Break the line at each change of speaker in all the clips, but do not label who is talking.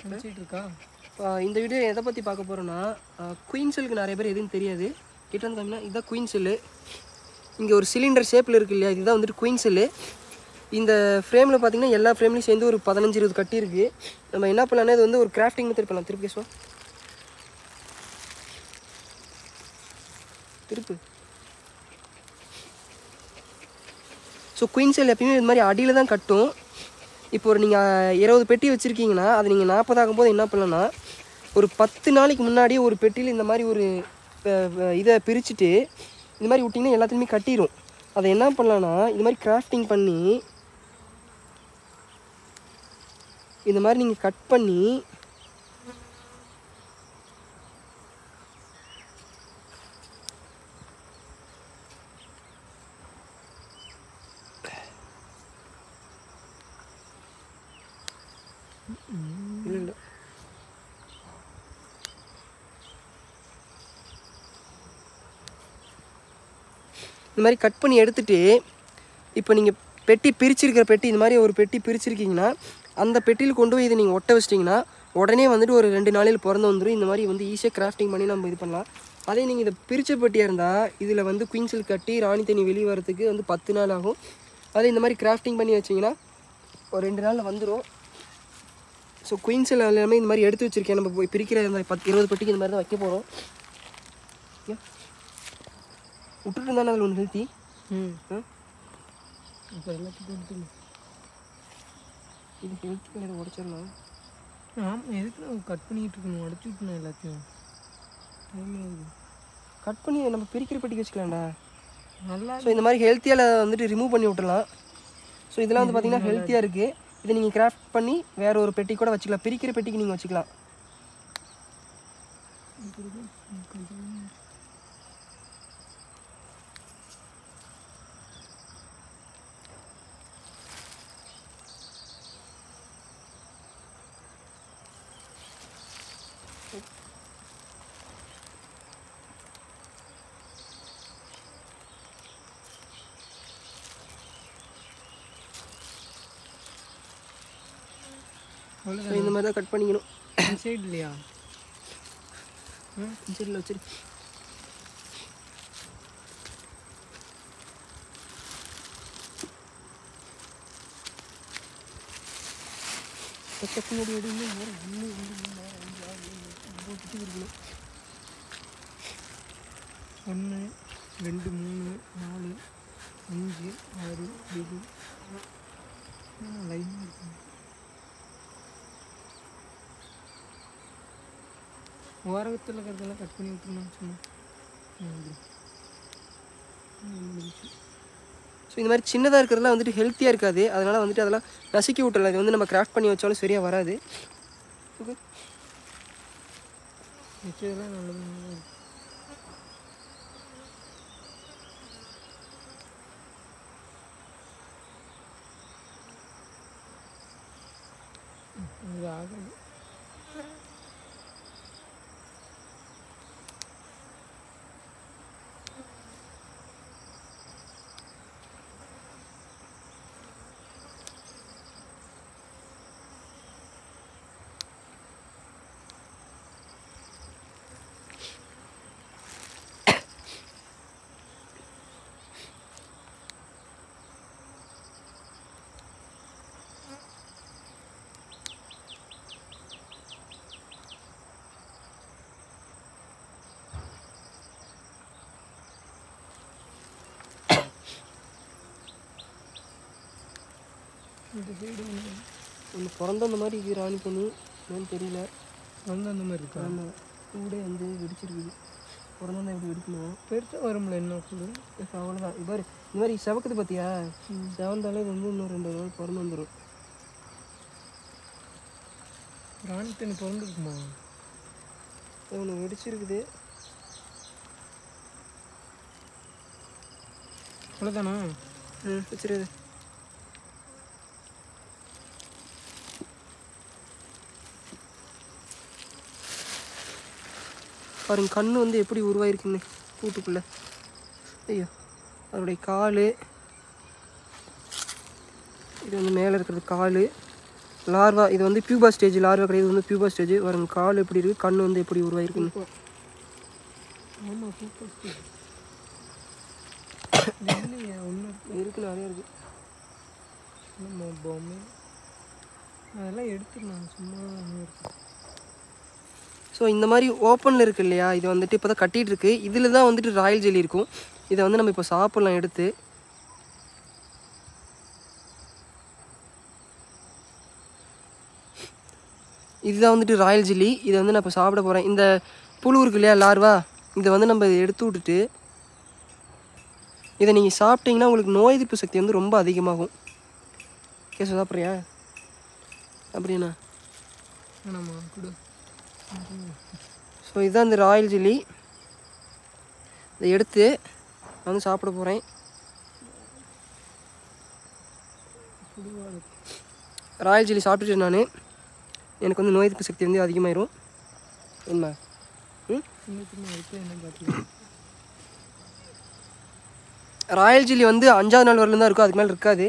நினச்சிட்டு இருக்கா
இப்போ இந்த வீடியோ எதை பற்றி பார்க்க போகிறோன்னா குயின் செல்லுக்கு நிறைய பேர் எதுவும் தெரியாது கிட்ட வந்து காமினா இதுதான் குயின் செல்லு இங்கே ஒரு சிலிண்டர் ஷேப்பில் இருக்கு இல்லையா இதுதான் வந்துட்டு குயின் செல்லு இந்த ஃப்ரேமில் பார்த்தீங்கன்னா எல்லா ஃப்ரேம்லையும் சேர்ந்து ஒரு பதினஞ்சு இருபது கட்டி இருக்குது நம்ம என்ன பண்ணலாம்னா இது வந்து ஒரு கிராஃப்டிங் மெத்தட் பண்ணலாம் திருப்பி பேசுவோம் திருப்பு ஸோ குயின் செல் எப்பயுமே இது மாதிரி அடியில் தான் கட்டும் இப்போ ஒரு நீங்கள் இருபது பெட்டி வச்சுருக்கீங்கன்னா அது நீங்கள் நாற்பதாகும் போது என்ன பண்ணலாம்னா ஒரு பத்து நாளைக்கு முன்னாடி ஒரு பெட்டியில் இந்த மாதிரி ஒரு அஹ், அஹ், இதை பிரிச்சுட்டு இந்த மாதிரி விட்டிங்கன்னா எல்லாத்தையுமே கட்டிடும் அதை என்ன பண்ணலான்னா இது மாதிரி கிராஃப்டிங் பண்ணி இந்த மாதிரி நீங்கள் கட் பண்ணி இல்லை இல்லை இந்த மாதிரி கட் பண்ணி எடுத்துட்டு இப்போ நீங்கள் பெட்டி பிரிச்சிருக்கிற பெட்டி இந்த மாதிரி ஒரு பெட்டி பிரிச்சிருக்கீங்கன்னா அந்த பெட்டியில் கொண்டு போய் இதை நீங்கள் ஒட்ட வச்சிட்டிங்கன்னா உடனே வந்துட்டு ஒரு ரெண்டு நாளில் பிறந்து வந்துடும் இந்த மாதிரி வந்து ஈஸியாக கிராஃப்டிங் பண்ணி நம்ம இது பண்ணலாம் அதே நீங்கள் இதை பிரித்த பெட்டியாக இருந்தால் இதில் வந்து குயின்சில் கட்டி ராணி தண்ணி வெளியே வரதுக்கு வந்து பத்து நாள் ஆகும் அதே இந்த மாதிரி கிராஃப்டிங் பண்ணி வச்சிங்கன்னா ஒரு ரெண்டு நாளில் வந்துடும் ஸோ குயின்ஸில் எல்லாமே இந்த மாதிரி எடுத்து வச்சிருக்கேன் நம்ம போய் பிரிக்கிற இந்த மாதிரி பத்து இருபது பெட்டிக்கு இந்த மாதிரி தான் வைக்க போகிறோம் விட்டுட்டு இருந்தானே அதில் ஒன்று நிறுத்தி
ம்
ஆ?
இப்போ எல்லாத்துக்கும் எடுத்து
இது ஹெல்த் கிடையாது உடச்சிடலாம்
ஆமாம் எதுக்கு நான் கட் பண்ணிக்கிட்டு இருக்கணும் உடச்சி விட்டணும் எல்லாத்தையும் டைம் ஆகுது
கட் பண்ணி நம்ம பிரிக்கிற பெட்டிக்கு வச்சுக்கலாம்டா
நல்லா
ஸோ இந்த மாதிரி ஹெல்த்தியாக வந்துட்டு ரிமூவ் பண்ணி விட்டுறலாம் ஸோ இதெல்லாம் வந்து பார்த்தீங்கன்னா ஹெல்த்தியாக இருக்குது இதை நீங்கள் கிராஃப்ட் பண்ணி வேற ஒரு பெட்டி கூட வச்சுக்கலாம் பிரிக்கிற பெட்டிக்கு நீங்கள் வச்சுக்கலாம் ஸோ இந்த மாதிரி தான் கட் பண்ணிக்கணும்
சைடு இல்லையா
சரியில் வச்சிரு பக்கத்து முன்னாடி எடு, இன்னும் ஒரு ஒன்று ரெண்டு மூணு நாலு அஞ்சு ஆறு ஏழு எட்டு ஒம்பது பெட்டி இருக்கணும்
ஒன்று ரெண்டு மூணு நாலு அஞ்சு ஆறு ஏழு லைன் இருக்கு ஓரகத்தில் இருக்கிறதெல்லாம் கட் பண்ணி விட்டுருணும் சும்மா ம், இப்படி.
ஸோ இந்த மாதிரி சின்னதாக இருக்கிறதுலாம் வந்துட்டு ஹெல்த்தியாக இருக்காது அதனால் வந்துட்டு அதெல்லாம் நசுக்கி விட்டுறலாம் இது வந்து நம்ம கிராஃப்ட் பண்ணி வச்சாலும் சரியாக வராது ஓகே
மிச்சதெல்லாம் நல்லது நல்லது இருக்கு. ம், இது ஆகாது இந்த சைடு
ஒன்று பிறந்த அந்த மாதிரி இது ராணி பண்ணி என்னன்னு தெரியல
வந்து அந்த மாதிரி இருக்கா
அந்த கூடே வந்து வெடிச்சிருக்குது பிறந்தா எப்படி வெடிக்கணும்
பெருசாக வரும்ல என்ன குழு
இப்போ அவ்வளோதான் இது மாதிரி இந்த மாதிரி செவக்குது பார்த்தியா செவந்தாலே இது வந்து இன்னும் ரெண்டு நாள் பிறந்து வந்துடும்
ராணி தண்ணி பிறந்துருக்குமா
ஒன்று வெடிச்சிருக்குது
அவ்வளோதானா
ம் வச்சிருது பாருங்க கண்ணு வந்து எப்படி உருவாயிருக்குன்னு கூட்டுக்குள்ள ஐயோ அதோடைய கால் இது வந்து மேலே இருக்கிறது கால் லார்வா இது வந்து பியூபா ஸ்டேஜ் லார்வா கிடையாது இது வந்து பியூபா ஸ்டேஜ் வரும் கால் எப்படி இருக்குது கண் வந்து எப்படி உருவாயிருக்குன்னு
ஆமாம் சூப்பர் ஸ்டேஜ் இல்லையா ஒன்றும்
இருக்கு நிறைய இருக்குது
நம்ம பொம்மை அதெல்லாம் எடுத்துடலாம் சும்மா ஒன்றும் இருக்கு
ஸோ இந்த மாதிரி ஓப்பனில் இருக்கு இல்லையா இது வந்துட்டு இப்போ தான் கட்டிகிட்டு இருக்கு இதில் தான் வந்துட்டு ராயல் ஜெல்லி இருக்கும் இதை வந்து நம்ம இப்போ சாப்பிட்லாம் எடுத்து இதுதான் வந்துட்டு ராயல் ஜெல்லி இதை வந்து நான் இப்போ சாப்பிட போகிறேன் இந்த புழு இருக்கு இல்லையா லார்வா இதை வந்து நம்ம இதை எடுத்து விட்டுட்டு இதை நீங்கள் சாப்பிட்டீங்கன்னா உங்களுக்கு நோய் எதிர்ப்பு சக்தி வந்து ரொம்ப அதிகமாகும் கேச சாப்பிட்றியா அப்படியாண்ணா
வேணாமா கொடு
ஸோ இதுதான் இந்த ராயல் ஜில்லி இதை எடுத்து நான் வந்து சாப்பிட போகிறேன் ராயல் ஜில்லி சாப்பிட்டுட்டு நான் எனக்கு வந்து நோய் எதிர்ப்பு சக்தி வந்து அதிகமாயிரும் என்ன ம்
இன்னும் எடுத்து என்ன பார்த்துக்கலாம்
ராயல் ஜில்லி வந்து அஞ்சாவது நாள் வரலும் தான் இருக்கும் அதுக்கு மேலே இருக்காது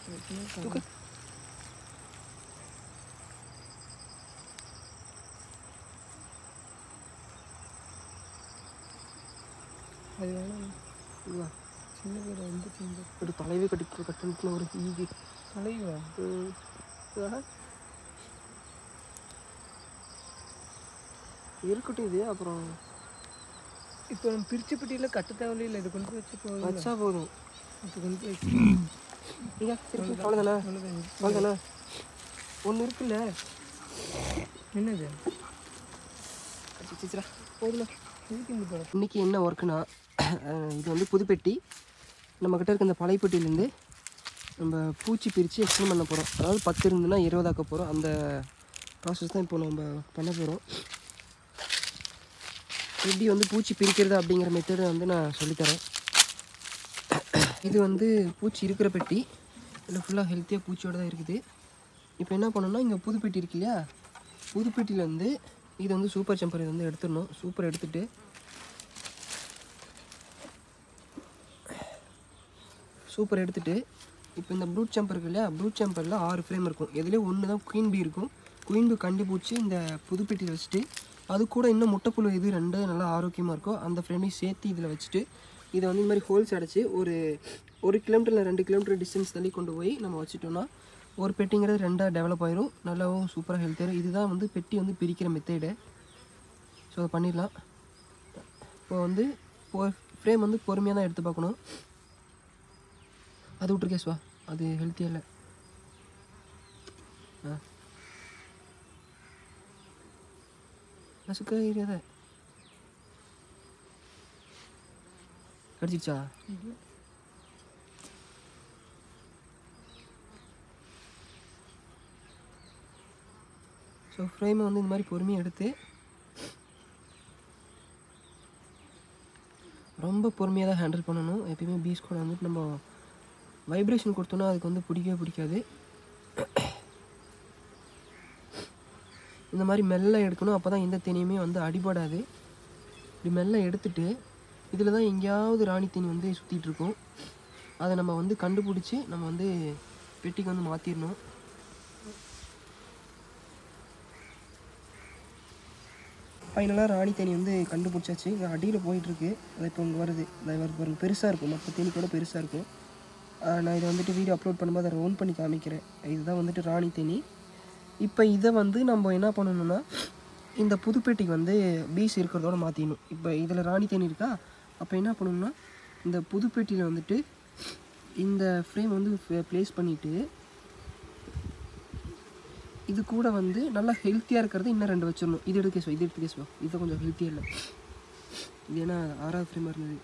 அது வேணாம்
இதுவா?
சின்ன பேர் ரொம்ப சின்ன
ஒரு தலைவே கட்டி கட்டுன்னு ஒரு ஈகி
தலைவா
ம். ஆஹா. இருக்கட்டும் இது அப்புறம்
இப்போ நம்ம பிரிச்சு பெட்டியில் கட்ட தேவையில்லை இது கொண்டு போய் வச்சு போகுது
வச்சா போதும்
இப்போ கொண்டு போய் வச்சு
இங்க இருக்கு அவ்வளோதானே
அவ்வளோதான்
அவ்வளோதானே ஒன்று இருக்குல்ல
என்னது
சிச்சிரா போதுமா
எதுக்கு இந்த படம்
இன்றைக்கி என்ன ஒர்க்குனா இது வந்து புதுப்பெட்டி நம்மக்கிட்ட இருக்க இந்த பழைய பெட்டியிலேருந்து நம்ம பூச்சி பிரித்து எக்ஸ்பிளைன் பண்ண போகிறோம் அதாவது பத்து இருந்துன்னா இருபதாக்க போகிறோம் அந்த ப்ராசஸ் தான் இப்போ நம்ம பண்ண போகிறோம் எப்படி வந்து பூச்சி பிரிக்கிறது அப்படிங்கிற மெத்தடை வந்து நான் சொல்லித்தரேன் இது வந்து பூச்சி இருக்கிற பெட்டி இதில் ஃபுல்லாக ஹெல்த்தியாக பூச்சியோட தான் இருக்குது இப்போ என்ன பண்ணணும்னா இங்கே புது பெட்டி இருக்கு இல்லையா புது பெட்டியில் வந்து இது வந்து சூப்பர் ஜம்பர் இது வந்து எடுத்துடணும் சூப்பர் எடுத்துட்டு சூப்பர் எடுத்துட்டு இப்போ இந்த ப்ரூட் ஜம்பர் இருக்கு இல்லையா ப்ரூட் ஜம்பரில் ஆறு ஃப்ரேம் இருக்கும் எதுலேயே ஒன்று தான் குயின் பி இருக்கும் குயின் பி கண்டுபிடிச்சி இந்த புது பெட்டியில் வச்சுட்டு அது கூட இன்னும் முட்டைப்புழு இது ரெண்டு நல்லா ஆரோக்கியமாக இருக்கோ அந்த ஃப்ரேமையும் சேர்த்து இதில் வச்சுட்டு இதை வந்து இந்த மாதிரி ஹோல்ஸ் அடைச்சி ஒரு ஒரு கிலோமீட்டர் இல்லை ரெண்டு கிலோமீட்டர் டிஸ்டன்ஸ் தள்ளி கொண்டு போய் நம்ம வச்சுட்டோம்னா ஒரு பெட்டிங்கிறது ரெண்டாக டெவலப் ஆயிரும் நல்லாவும் சூப்பராக ஹெல்த்தியாக இதுதான் வந்து பெட்டி வந்து பிரிக்கிற மெத்தேடு ஸோ அதை பண்ணிடலாம் இப்போ வந்து ஃப்ரேம் வந்து பொறுமையாக தான் எடுத்து பார்க்கணும் அது விட்ருக்கேஸ்வா அது ஹெல்த்தியாக இல்லை ஆ நசுக்க ஏரியாத கடிச்சிச்சா ஸோ ஃப்ரேமை வந்து இந்த மாதிரி பொறுமையாக எடுத்து ரொம்ப பொறுமையாக தான் ஹேண்டில் பண்ணணும் எப்பயுமே பீஸ் கூட வந்துட்டு நம்ம வைப்ரேஷன் கொடுத்தோன்னா அதுக்கு வந்து பிடிக்கவே பிடிக்காது இந்த மாதிரி மெல்ல எடுக்கணும் அப்போ தான் எந்த தேனியுமே வந்து அடிபடாது இப்படி மெல்ல எடுத்துட்டு இதில் தான் எங்கேயாவது ராணி தேனி வந்து சுற்றிட்டு இருக்கும் அதை நம்ம வந்து கண்டுபிடிச்சி நம்ம வந்து பெட்டிக்கு வந்து மாற்றிடணும் ஃபைனலாக ராணி தேனி வந்து கண்டுபிடிச்சாச்சு இங்கே அடியில் போயிட்டுருக்கு அது இப்போ இங்கே வருது அது வருது பாருங்க பெருசாக இருக்கும் மற்ற தேனி கூட பெருசாக இருக்கும் ஆஹ் நான் இதை வந்துட்டு வீடியோ அப்லோட் பண்ணும்போது அதை ஓன் பண்ணி காமிக்கிறேன் இதுதான் வந்துட்டு ராணி தேனி இப்போ இதை வந்து நம்ம என்ன பண்ணணும்னா இந்த புதுப்பேட்டைக்கு வந்து பீஸ் இருக்கிறதோட மாற்றிடணும் இப்போ இதில் ராணி தேனி இருக்கா அப்போ என்ன பண்ணணும்னா இந்த புதுப்பேட்டியில் வந்துட்டு இந்த ஃப்ரேம் வந்து ப்ளேஸ் பண்ணிவிட்டு இது கூட வந்து நல்லா ஹெல்த்தியாக இருக்கிறது இன்னும் ரெண்டு வச்சிடணும் இது எடுத்து கேசுவா இது எடுத்து கேசுவா இது கொஞ்சம் ஹெல்த்தியாக இல்லை இது ஏன்னா ஆறாவது ஃப்ரேமாக இருந்தது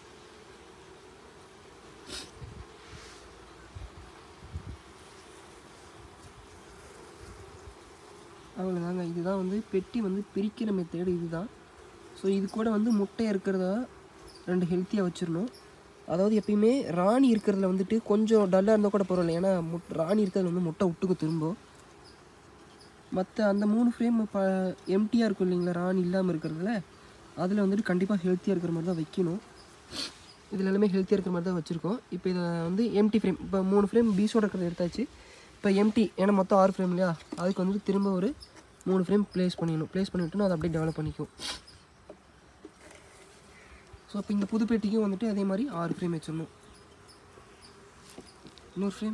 அவ்வளோதாங்க இதுதான் வந்து பெட்டி வந்து பிரிக்கிற மெத்தேடு இதுதான் ஸோ இது கூட வந்து முட்டை இருக்கிறதா ரெண்டு ஹெல்த்தியாக வச்சிடணும் அதாவது எப்பயுமே ராணி இருக்கிறதுல வந்துட்டு கொஞ்சம் டல்லாக இருந்தால் கூட பரவாயில்ல ஏன்னா முட் ராணி இருக்கிறதுல வந்து முட்டை விட்டுக்கும் திரும்ப மற்ற அந்த மூணு ஃப்ரேம் ப எம்டியாக இருக்கும் இல்லைங்களா ராணி இல்லாமல் இருக்கிறதுல அதில் வந்துட்டு கண்டிப்பாக ஹெல்த்தியாக இருக்கிற மாதிரி தான் வைக்கணும் இதில் எல்லாமே ஹெல்த்தியாக இருக்கிற மாதிரி தான் வச்சுருக்கோம் இப்போ இதை வந்து எம்டி ஃப்ரேம் இப்போ மூணு ஃப்ரேம் பீஸோட இருக்கிறத எடுத்தாச்சு இப்போ எம்டி ஏன்னா மொத்தம் ஆறு ஃப்ரேம் இல்லையா அதுக்கு வந்துட்டு திரும்ப ஒரு மூணு ஃப்ரேம் ப்ளேஸ் பண்ணிடணும் ப்ளேஸ் பண்ணிவிட்டுனா அதை அப்படியே டெவலப் பண்ணிக்கும் ஸோ இப்போ இந்த புது பெட்டிக்கும் வந்துட்டு அதே மாதிரி ஆறு ஃப்ரேம் வச்சிடணும் இன்னொரு ஃப்ரேம்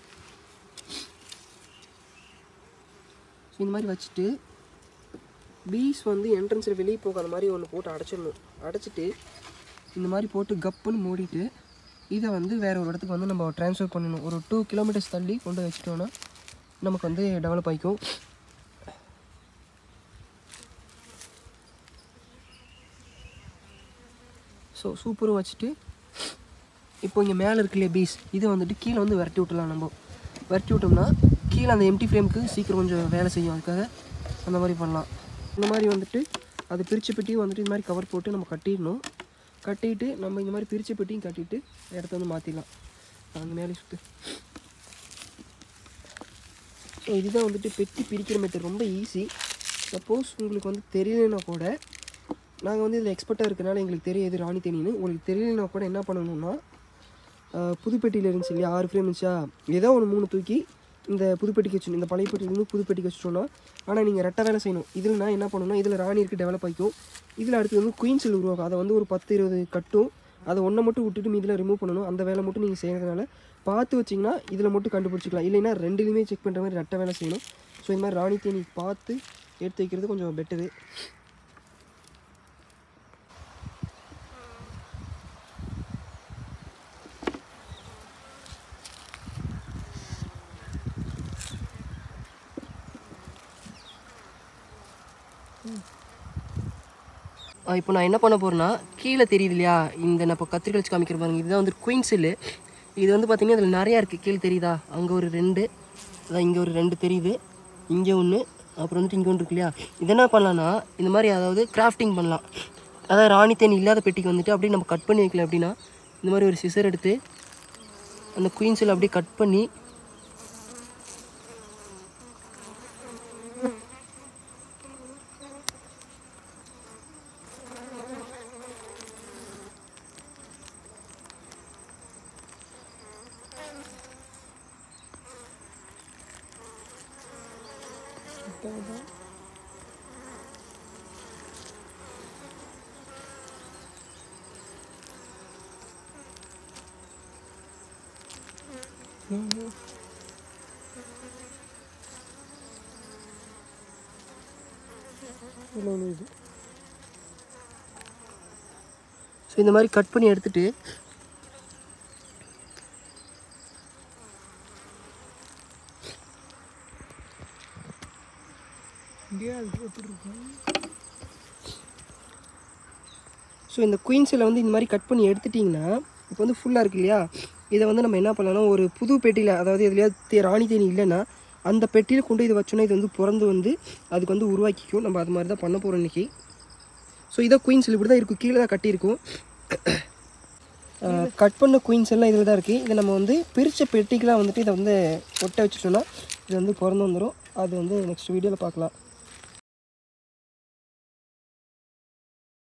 ஸோ இந்த மாதிரி வச்சுட்டு பீஸ் வந்து என்ட்ரன்ஸில் வெளியே போகாத மாதிரி ஒன்று போட்டு அடைச்சிடணும் அடைச்சிட்டு இந்த மாதிரி போட்டு கப்புன்னு மூடிட்டு இதை வந்து வேற ஒரு இடத்துக்கு வந்து நம்ம ட்ரான்ஸ்ஃபர் பண்ணணும் ஒரு டூ கிலோமீட்டர்ஸ் தள்ளி கொண்டு வச்சிட்டோன்னா நமக்கு வந்து டெவலப் ஆகிக்கும் ஸோ சூப்பரும் வச்சுட்டு இப்போ இங்கே மேலே இருக்கு இல்லையா பீஸ் இதை வந்துட்டு கீழே வந்து விரட்டி விட்டுலாம் நம்ம விரட்டி விட்டோம்னா கீழே அந்த எம்டி ஃப்ரேமுக்கு சீக்கிரம் கொஞ்சம் வேலை செய்யும் அதுக்காக அந்த மாதிரி பண்ணலாம் இந்த மாதிரி வந்துட்டு அது பிரித்து பெட்டியும் வந்துட்டு இந்த மாதிரி கவர் போட்டு நம்ம கட்டிடணும் கட்டிட்டு நம்ம இந்த மாதிரி பிரித்து பெட்டியும் கட்டிட்டு இடத்த வந்து மாற்றிடலாம் அங்கே மேலே சுற்று ஸோ இதுதான் வந்துட்டு பெட்டி பிரிக்கிற மெத்தட் ரொம்ப ஈஸி சப்போஸ் உங்களுக்கு வந்து தெரியலனா கூட நாங்கள் வந்து இதில் எக்ஸ்பர்ட்டாக இருக்கனால எங்களுக்கு தெரியும் எது ராணி தேனின்னு உங்களுக்கு தெரியலனா கூட என்ன பண்ணணும்னா ஆஹ், புது பெட்டியில் இருந்துச்சு இல்லையா ஆறு ஃப்ரேம் இருந்துச்சா ஏதோ ஒன்று மூணு தூக்கி இந்த புது பெட்டிக்கு வச்சுணும் இந்த பழைய பெட்டியிலேருந்து புது பெட்டிக்கு வச்சுட்டோம்னா ஆனால் நீங்கள் ரெட்டை வேலை செய்யணும் இதில் நான் என்ன பண்ணணும்னா இதில் ராணி இருக்குது டெவலப் ஆகிக்கும் இதில் அடுத்து வந்து குயின் செல் உருவாகும் அதை வந்து ஒரு பத்து இருபது கட்டும் அதை ஒன்றை மட்டும் விட்டுட்டு மீதில் ரிமூவ் பண்ணணும் அந்த வேலை மட்டும் நீங்கள் செய்கிறதுனால பார்த்து வச்சிங்கன்னா இதில் மட்டும் கண்டுபிடிச்சிக்கலாம் இல்லைன்னா ரெண்டுலேயுமே செக் பண்ணுற மாதிரி ரெட்டை வேலை செய்யணும் ஸோ இந்த மாதிரி ராணி தேனி பார்த்து எடுத்து வைக்கிறது கொஞ்சம் பெட்டரு இப்போ நான் என்ன பண்ண போகிறேன்னா கீழே தெரியுது இல்லையா இந்த நான் இப்போ கத்திரிக்கை வச்சு காமிக்கிற பாருங்க இதுதான் வந்து குயின் செல்லு இது வந்து பார்த்தீங்கன்னா இதில் நிறையா இருக்குது கீழே தெரியுதா அங்கே ஒரு ரெண்டு அதான் இங்கே ஒரு ரெண்டு தெரியுது இங்கே ஒன்று அப்புறம் வந்துட்டு இங்கே ஒன்று இருக்கு இல்லையா இது என்ன பண்ணலான்னா இந்த மாதிரி அதாவது கிராஃப்டிங் பண்ணலாம் அதாவது ராணி தேனி இல்லாத பெட்டிக்கு வந்துட்டு அப்படியே நம்ம கட் பண்ணி வைக்கல அப்படின்னா இந்த மாதிரி ஒரு சிசர் எடுத்து அந்த குயின் செல் அப்படியே கட் பண்ணி
இது
ஸோ இந்த மாதிரி கட் பண்ணி எடுத்துட்டு
இந்தியா அது எப்படி இருக்கும்
ஸோ இந்த குயின்ஸில் வந்து இந்த மாதிரி கட் பண்ணி எடுத்துட்டிங்கன்னா இப்போ வந்து ஃபுல்லாக இருக்கு இல்லையா இதை வந்து நம்ம என்ன பண்ணலாம் ஒரு புது பெட்டியில் அதாவது எதுலையாவது தே- ராணி தேனி இல்லைன்னா அந்த பெட்டியில் கொண்டு இதை வச்சோன்னா இது வந்து பிறந்து வந்து அதுக்கு வந்து உருவாக்கிக்கும் நம்ம அது மாதிரி தான் பண்ண போகிறோம் இன்றைக்கி ஸோ இதை குயின்ஸில் இப்படி தான் இருக்கும் கீழே தான் கட்டியிருக்கும் கட் பண்ண குயின்ஸ் எல்லாம் இதில் தான் இருக்குது இதை நம்ம வந்து பிரித்த பெட்டிக்கெலாம் வந்துட்டு இதை வந்து ஒட்ட வச்சுட்டோம்னா இது வந்து பிறந்து வந்துடும் அது வந்து நெக்ஸ்ட் வீடியோவில் பார்க்கலாம்